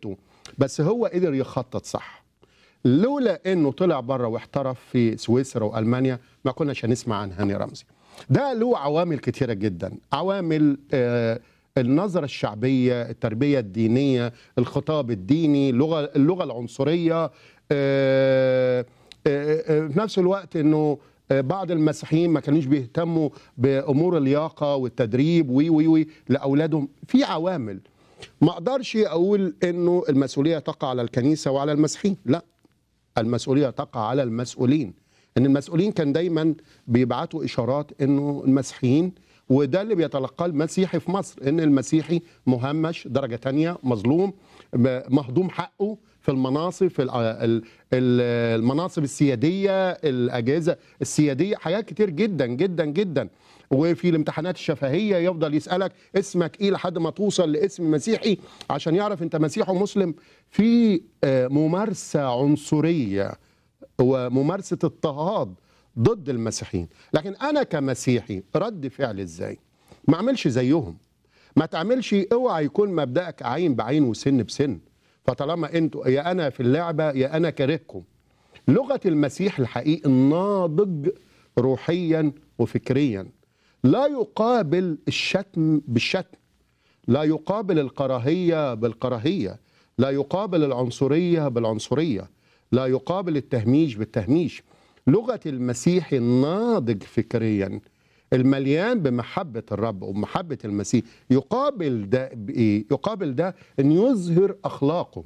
خطته بس هو قدر يخطط صح لولا انه طلع بره واحترف في سويسرا والمانيا ما كناش هنسمع عن هاني رمزي ده له عوامل كتيره جدا عوامل آه النظرة الشعبية التربية الدينية الخطاب الديني اللغة, اللغة العنصرية آه، آه، آه، في نفس الوقت انه آه، بعض المسيحيين ما كانوش بيهتموا بامور اللياقه والتدريب وي وي وي لاولادهم في عوامل ما اقدرش اقول انه المسؤوليه تقع على الكنيسه وعلى المسيحيين لا المسؤوليه تقع على المسؤولين ان المسؤولين كان دايما بيبعتوا اشارات انه المسيحيين وده اللي بيتلقاه المسيحي في مصر ان المسيحي مهمش درجه تانية مظلوم م- مهضوم حقه في المناصب في الع- ال- ال- المناصب السياديه الاجهزه السياديه حاجات كتير جدا جدا جدا وفي الامتحانات الشفهيه يفضل يسالك اسمك ايه لحد ما توصل لاسم مسيحي عشان يعرف انت مسيحي ومسلم في آه، ممارسه عنصريه وممارسه اضطهاد ضد المسيحيين لكن انا كمسيحي رد فعل ازاي ما اعملش زيهم ما تعملش اوعى يكون مبدأك عين بعين وسن بسن فطالما انتوا يا انا في اللعبه يا انا كارهكم لغه المسيح الحقيقي الناضج روحيا وفكريا لا يقابل الشتم بالشتم لا يقابل الكراهيه بالكراهيه لا يقابل العنصريه بالعنصريه لا يقابل التهميش بالتهميش لغه المسيح الناضج فكريا المليان بمحبه الرب ومحبه المسيح يقابل ده بايه يقابل ده ان يظهر اخلاقه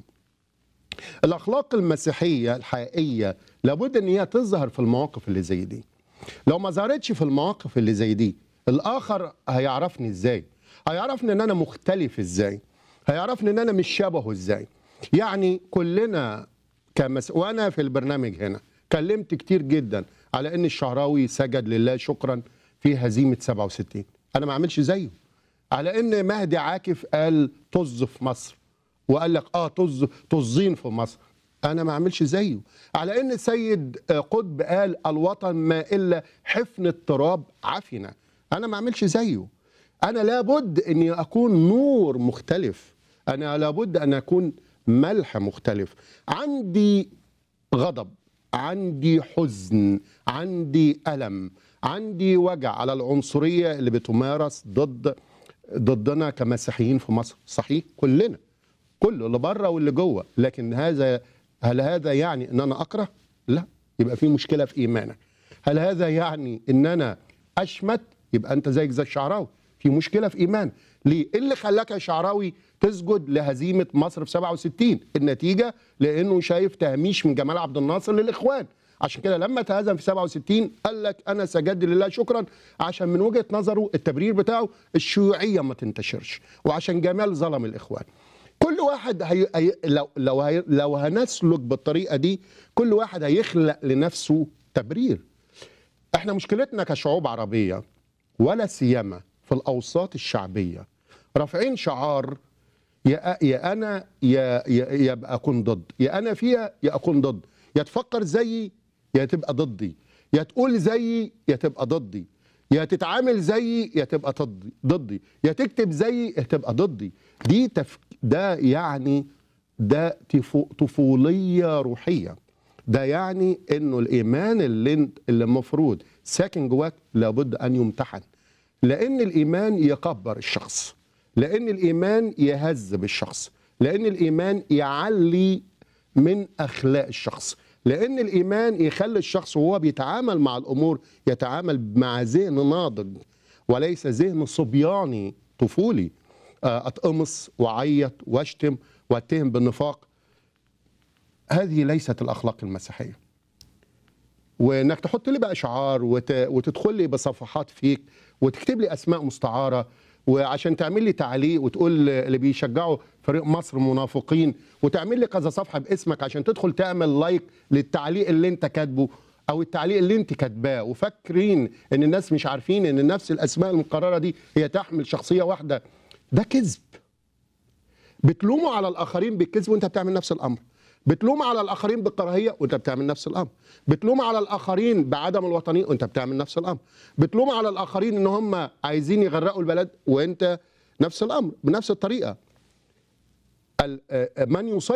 الاخلاق المسيحيه الحقيقيه لابد ان هي تظهر في المواقف اللي زي دي لو ما ظهرتش في المواقف اللي زي دي الاخر هيعرفني ازاي هيعرفني ان انا مختلف ازاي هيعرفني ان انا مش شبهه ازاي يعني كلنا كمس... وانا في البرنامج هنا كلمت كتير جدا على ان الشعراوي سجد لله شكرا في هزيمه 67 انا ما اعملش زيه على ان مهدي عاكف قال طز في مصر وقال لك اه طز طزين في مصر انا ما اعملش زيه على ان سيد آه، قطب قال الوطن ما الا حفن التراب عفنه انا ما اعملش زيه انا لابد اني اكون نور مختلف انا لابد ان اكون ملح مختلف عندي غضب عندي حزن عندي الم عندي وجع على العنصريه اللي بتمارس ضد ضدنا كمسيحيين في مصر صحيح كلنا كله اللي بره واللي جوه لكن هذا هل هذا يعني ان انا اكره لا يبقى في مشكله في ايمانك هل هذا يعني ان انا اشمت يبقى انت زيك زي الشعراوي في مشكله في ايمان ليه ايه اللي خلاك يا شعراوي تسجد لهزيمه مصر في 67 النتيجه لانه شايف تهميش من جمال عبد الناصر للاخوان عشان كده لما تهزم في 67 قال لك انا سجدت لله شكرا عشان من وجهه نظره التبرير بتاعه الشيوعيه ما تنتشرش وعشان جمال ظلم الاخوان كل واحد هي... هي... لو لو هي... لو هنسلك بالطريقه دي كل واحد هيخلق لنفسه تبرير احنا مشكلتنا كشعوب عربيه ولا سيما في الاوساط الشعبيه رافعين شعار يا يا انا يا يا يا ابقى اكون ضد يا انا فيها يا اكون ضد يا تفكر زيي يا تبقى ضدي يا تقول زيي يا تبقى ضدي يا تتعامل زيي يا تبقى ضدي ضدي يا تكتب زيي يا تبقى ضدي دي تف... ده يعني ده تفو... طفوليه روحيه ده يعني انه الايمان اللي انت- اللي المفروض ساكن جواك لابد ان يمتحن لان الايمان يكبر الشخص لان الايمان يهذب الشخص لان الايمان يعلي من اخلاق الشخص لان الايمان يخلي الشخص وهو بيتعامل مع الامور يتعامل مع ذهن ناضج وليس ذهن صبياني طفولي آه، اتقمص وعيط واشتم واتهم بالنفاق هذه ليست الاخلاق المسيحيه وانك تحط لي بقى شعار وت... وتدخل لي بصفحات فيك وتكتب لي اسماء مستعاره وعشان تعمل لي تعليق وتقول اللي بيشجعوا فريق مصر منافقين وتعمل لي كذا صفحه باسمك عشان تدخل تعمل لايك للتعليق اللي انت كاتبه او التعليق اللي انت كاتباه وفاكرين ان الناس مش عارفين ان نفس الاسماء المقرره دي هي تحمل شخصيه واحده ده كذب بتلوموا على الاخرين بالكذب وانت بتعمل نفس الامر بتلوم على الاخرين بالكراهيه وانت بتعمل نفس الامر بتلوم على الاخرين بعدم الوطنيه وانت بتعمل نفس الامر بتلوم على الاخرين ان هم عايزين يغرقوا البلد وانت نفس الامر بنفس الطريقه ال- آه، من يسيطر